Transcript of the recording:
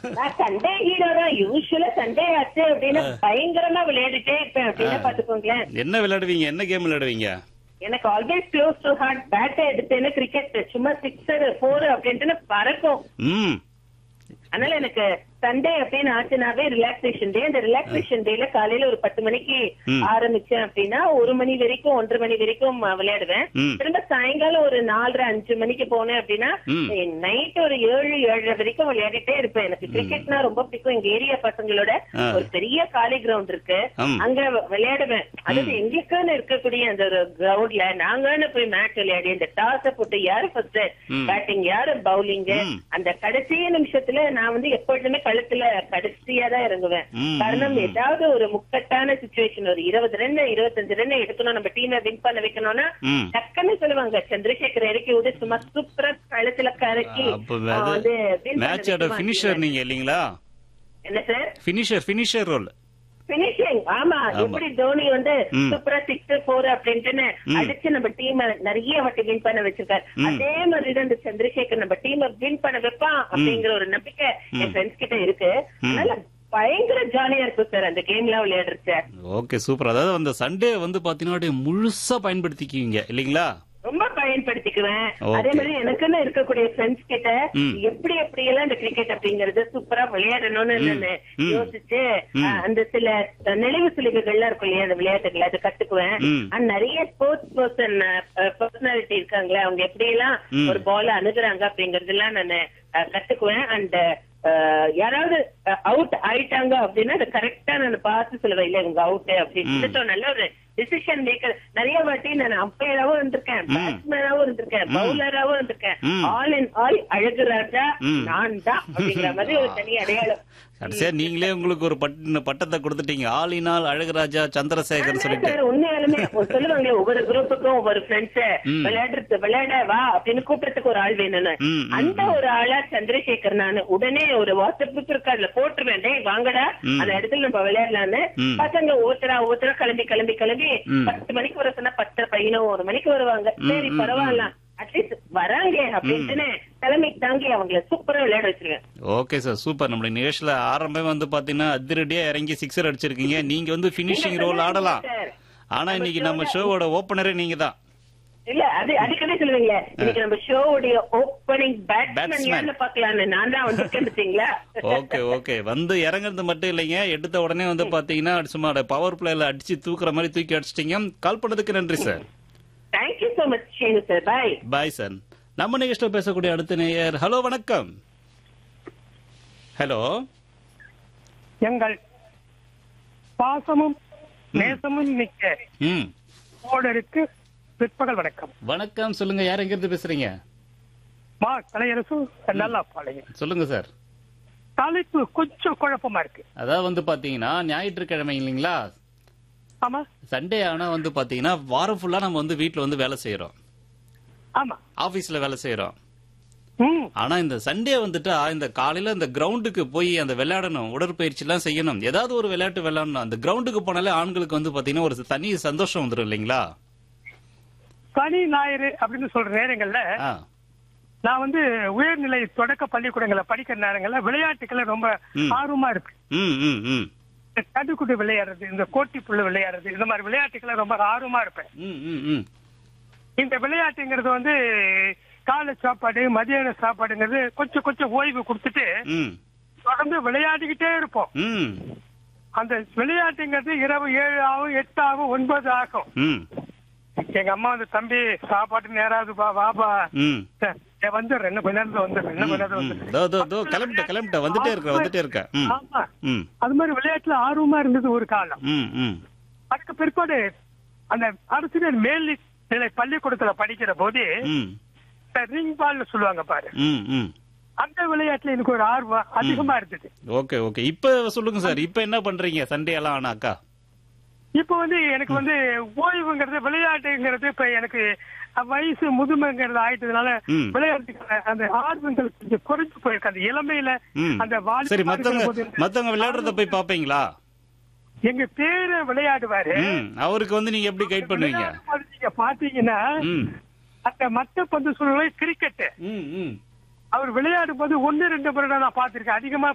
நான் Sunday hero தான் யூஸ்வலா சண்டே ஆச்சு அப்படின்னு பயங்கரமா விளையாடிட்டே இருப்பேன் அப்படின்னு பாத்துக்கோங்களேன் என்ன விளையாடுவீங்க என்ன கேம் விளையாடுவீங்க எனக்கு ஆல்வேஸ் க்ளோஸ் டு ஹார்ட் பேட்டை எடுத்தேன்னு கிரிக்கெட் சும்மா சிக்ஸர் ஃபோர் அப்படின்ட்டு பறக்கும் ம் அதனால எனக்கு சண்டே அப்படின்னு ஆச்சுனாவே ரிலாக்ஸேஷன் டே அந்த ரிலாக்ஸேஷன் டேல காலையில ஒரு பத்து மணிக்கு ம். ஆரம்பிச்சேன் அப்படின்னா ஒரு மணி வரைக்கும் ஒன்றரை மணி வரைக்கும் அஹ், விளையாடுவேன் ம். திரும்ப சாயங்காலம் ஒரு நாலரை அஞ்சு மணிக்கு போனேன் அப்படின்னா ம். நைட் ஒரு ஏழு ஏழரை வரைக்கும் விளையாடிட்டே இருப்பேன் எனக்கு கிரிக்கெட்னா ரொம்ப பிடிக்கும் எங்க ஏரியா பசங்களோட ஆ. ஒரு பெரிய காலி கிரவுண்ட் இருக்கு ம். அங்க விளையாடுவேன் அதாவது எங்களுக்குன்னு இருக்கக்கூடிய அந்த ஒரு கிரவுண்ட்ல நாங்கன்னு போய் மேட்ச் விளையாடி அந்த டாஸ போட்டு யாரு ஃபர்ஸ்ட் ம். பேட்டிங் யாரு பவுலிங் ம். அந்த கடைசி நிமிஷத்துல நான் வந்து எப்பொழுதுமே களத்துல கடைசியா தான் இறங்குவேன் ம், காரணம் ம். ஏதாவது ஒரு முக்கட்டான சுச்சுவேஷன் ஒரு இருபது ரன் இருபத்தஞ்சு ரன் எடுக்கணும் நம்ம டீமை வின் பண்ண வைக்கணும்னா ம். டக்குன்னு சொல்லுவாங்க சந்திரசேகர் இறக்கி விட்டு சும்மா சூப்பரா களத்துல கறக்கி அப்ப ஆ, அது வந்து win பண்ண மேட்சோட வைக்குவாங்க. ஃபினிஷர் நீங்க இல்லீங்களா என்ன sir finisher finisher role finishing ஆமா ஆமா. எப்படி தோனி வந்து ம். சூப்பரா சிக்ஸ் போர் அப்படின்ட்டு ம். அடிச்சு நம்ம டீம் நிறைய வாட்டி வின் பண்ண வச்சிருக்காரு ம். அதே மாதிரி தான் இந்த சந்திரசேகர் நம்ம டீம் வின் பண்ண வைப்பான் அப்படிங்கிற ஒரு நம்பிக்கை என் ஃப்ரெண்ட்ஸ் கிட்ட இருக்கு ம். அதனால பயங்கர ஜாலியா இருக்கும் சார் அந்த கேம்லாம் விளையாடுறது ஓகே சூப்பர் அதாவது அந்த சண்டே வந்து பாத்தீங்கன்னா அப்படியே முழுசா பயன்படுத்திக்குவீங்க இல்லீங்களா ரொம்ப பயன்படுத்திக்குவேன் Okay. அதே மாதிரி எனக்குன்னு இருக்கக்கூடிய ஃப்ரெண்ட்ஸ் கிட்ட ம். எப்படி எப்படி எல்லாம் இந்த கிரிக்கெட் அப்படிங்கறது சூப்பரா விளையாடணும்னு நானு ம். யோசிச்சு ம். அஹ், அந்த சில நினைவு சிலைகள்லாம் இருக்கும் இல்லையா அந்த விளையாட்டுகள் அது கத்துக்குவேன் ம். அண்ட் நிறைய ஸ்போர்ட்ஸ் பர்சன் பர்சனாலிட்டி இருக்காங்களே அவங்க எப்படி எல்லாம் ம். ஒரு பால் அணுகுறாங்க அப்படிங்கறதெல்லாம் நான் கத்துக்குவேன் அண்ட் யாராவது அவுட் ஆயிட்டாங்க அப்படின்னா அதை கரெக்டா நான் பார்த்து சொல்லுவேன் இல்ல இவங்க அவுட் அப்படின்னு So, நல்ல ஒரு டிசிஷன் மேக்கர் நிறைய வாட்டி நான் அம்பையராவும் இருந்திருக்கேன் ம். பேட்ஸ்மேனாவும் இருந்திருக்கேன் ம். பவுலராவும் இருந்திருக்கேன் ம். ஆல் இன் ஆல் அழகு ராஜா ம். நான் தான் அப்படிங்கிற மாதிரி ஒரு தனி அடையாளம் கடைசியா நீங்களே உங்களுக்கு ஒரு பட்ட பட்டத்தை கொடுத்துட்டீங்க ஆளினால் அழகுராஜா சந்திரசேகர் சொல்லிட்டு சார் உண்மையாலுமே ஒரு சொல்லுவாங்களே ஒவ்வொரு குரூப்புக்கும் ஒவ்வொரு ஃப்ரெண்ட்ஸ் ம். விளையாடுறது விளையாட வா அப்படின்னு கூப்பிடறதுக்கு ஒரு ஆள் வேணும்னு ம், ம், அந்த ஒரு ஆளா சந்திரசேகர் நானு உடனே ஒரு வாட்ஸ்அப் குரூப் இருக்கு அதுல போட்டுருவேன் டேய் வாங்கடா ம். அந்த இடத்துல நம்ம விளையாடலான்னு ம். பசங்க ஒவ்வொருத்தரா ஒவ்வொருத்தரா கிளம்பி கிளம்பி கிளம்பி ம். பத்து மணிக்கு வர சொன்னா பத்து பதினோரு ஒரு மணிக்கு வருவாங்க ம், சரி ம், பரவாயில்ல அட்லீஸ்ட் வராங்க அப்படின்ட்டு தலைமை தாங்கி அவங்கள சூப்பரா விளையாட வச்சிருவேன் ஓகே சார் சூப்பர் நம்மளுடைய நிகழ்ச்சியில ஆரம்பமே வந்து பாத்தீங்கன்னா அதிரடியா இறங்கி சிக்ஸர் அடிச்சிருக்கீங்க நீங்க வந்து பினிஷிங் ரோல் ஆடலாம் சார். ஆனா இன்னைக்கு நம்ம ஷோவோட ஓப்பனரே நீங்க தான் இல்ல அது அடிக்கடி சொல்லுவீங்க இன்னைக்கு நம்ம ஷோவுடைய ஓப்பனிங் பேட்ஸ்மேன் Batsman. யாருன்னு பாக்கலாம்னு நான் தான் வந்திருக்கேன் பாத்தீங்களா ஓகே ஓகே வந்து இறங்குறது மட்டும் இல்லைங்க எடுத்த உடனே வந்து பாத்தீங்கன்னா சும்மா பவர் பிளேல அடிச்சு தூக்குற மாதிரி தூக்கி அடிச்சிட்டீங்க கால் பண்ணதுக்கு நன்றி சார் தேங்க்யூ சோ மச் ஷேனு சார் பாய் பாய் சார் நம்ம நிகழ்ச்சியில் பேசக்கூடிய அடுத்த நேயர் ஹலோ வணக்கம் ஹலோ எங்கள் பாசமும் நேசமும் மிக்க ம் ஓடருக்கு பிற்பகல் வணக்கம் வணக்கம் சொல்லுங்க யார் எங்க இருந்து பேசுறீங்க மா கலையரசு நல்லா பாளையம் சொல்லுங்க சார் தலைப்பு கொஞ்சம் குழப்பமா இருக்கு அதாவது வந்து பாத்தீங்கன்னா ஞாயிற்றுக்கிழமை இல்லைங்களா ஆமா சண்டே ஆனா வந்து பாத்தீங்கன்னா வாரம் ஃபுல்லா நம்ம வந்து வீட்ல வந்து வேலை செய்யறோம் ஆமா ஆபீஸ்ல வேலை செய்யறோம் ம் ஆனா இந்த சண்டே வந்துட்டா இந்த காலையில இந்த கிரவுண்டுக்கு போய் அந்த விளையாடணும் உடற்பயிற்சி எல்லாம் செய்யணும் ஏதாவது ஒரு விளையாட்டு விளையாடணும் அந்த கிரவுண்டுக்கு போனாலே ஆண்களுக்கு வந்து பாத்தீங்கன்னா ஒரு தனி சந்தோஷம் வந்துடும் இல்லைங்களா சனி ஞாயிறு அப்படின்னு சொல்ற நேரங்கள்ல ஆ, நான் வந்து உயர்நிலை தொடக்க பள்ளிக்கூடங்களை படிக்கிற நேரங்கள்ல விளையாட்டுகளை ரொம்ப ம். ஆர்வமா இருக்கு ம் ம் ம் இந்த தடுக்குடு விளையாடுறது இந்த கோட்டி புல்லு விளையாடுறது இந்த மாதிரி விளையாட்டுகளை ரொம்ப ஆர்வமா இருப்பேன் ம் ம் ம் இந்த விளையாட்டுங்கிறது வந்து காலை சாப்பாடு மதியான சாப்பாடுங்கிறது கொஞ்சம் கொஞ்சம் ஓய்வு கொடுத்துட்டு ம் தொடர்ந்து விளையாடிக்கிட்டே இருப்போம் ம் அந்த விளையாட்டுங்கிறது இரவு ஏழு ஆகும் எட்டு ஆகும் ஒன்பது ஆகும் ம் எங்க அம்மா வந்து தம்பி சாப்பாட்டு நேராது பா வாபா ம் வந்துடுறேன் என்ன கொஞ்ச நேரத்துல வந்துடுறேன் என்ன கொஞ்ச நேரத்துல ம். வந்துடுறேன் தோ, தோ, தோ, கிளம்பிட்டேன் கிளம்பிட்டேன் வந்துட்டே இருக்கேன் வந்துட்டே இருக்கேன் ம் ஆமா ம் அது மாதிரி விளையாட்டுல ஆர்வமா இருந்தது ஒரு காலம் ம் ம் அதுக்கு பிற்பாடு அந்த அரசினர் மேல் நிலை பள்ளிக்கூடத்துல படிக்கிற போது ம் இந்த ரிங் பால்னு சொல்லுவாங்க பாரு ம் ம் அந்த விளையாட்டுல எனக்கு ஒரு ஆர்வம் அதிகமா இருந்தது ஓகே ஓகே இப்ப சொல்லுங்க சார் இப்ப என்ன பண்றீங்க சண்டே எல்லாம் ஆனாக்கா இப்ப வந்து எனக்கு வந்து ஓய்வுங்கிறது விளையாட்டுங்கிறது இப்ப எனக்கு வயசு முதுமைங்கிறது ஆயிட்டதுனால ம். விளையாட்டுக்கான அந்த ஆர்வங்கள் கொஞ்சம் குறைஞ்சு போயிருக்கு அந்த இளமையில ம் அந்த வாலிபமா சரி இருக்கிற மத்தவங்க போது மத்தவங்க விளையாடுறத போய் பாப்பீங்களா எங்க பேரு விளையாடுவாரு ம் அவருக்கு வந்து நீங்க எப்படி கைட் பண்ணுவீங்க விளையாடும்போது நீங்க பாத்தீங்கன்னா ம் அந்த மத்த பந்து சூழ்நிலை கிரிக்கெட் ம் ம் அவர் விளையாடும் போது ஒன்னு ரெண்டு முறை நான் பாத்திருக்கேன் அதிகமா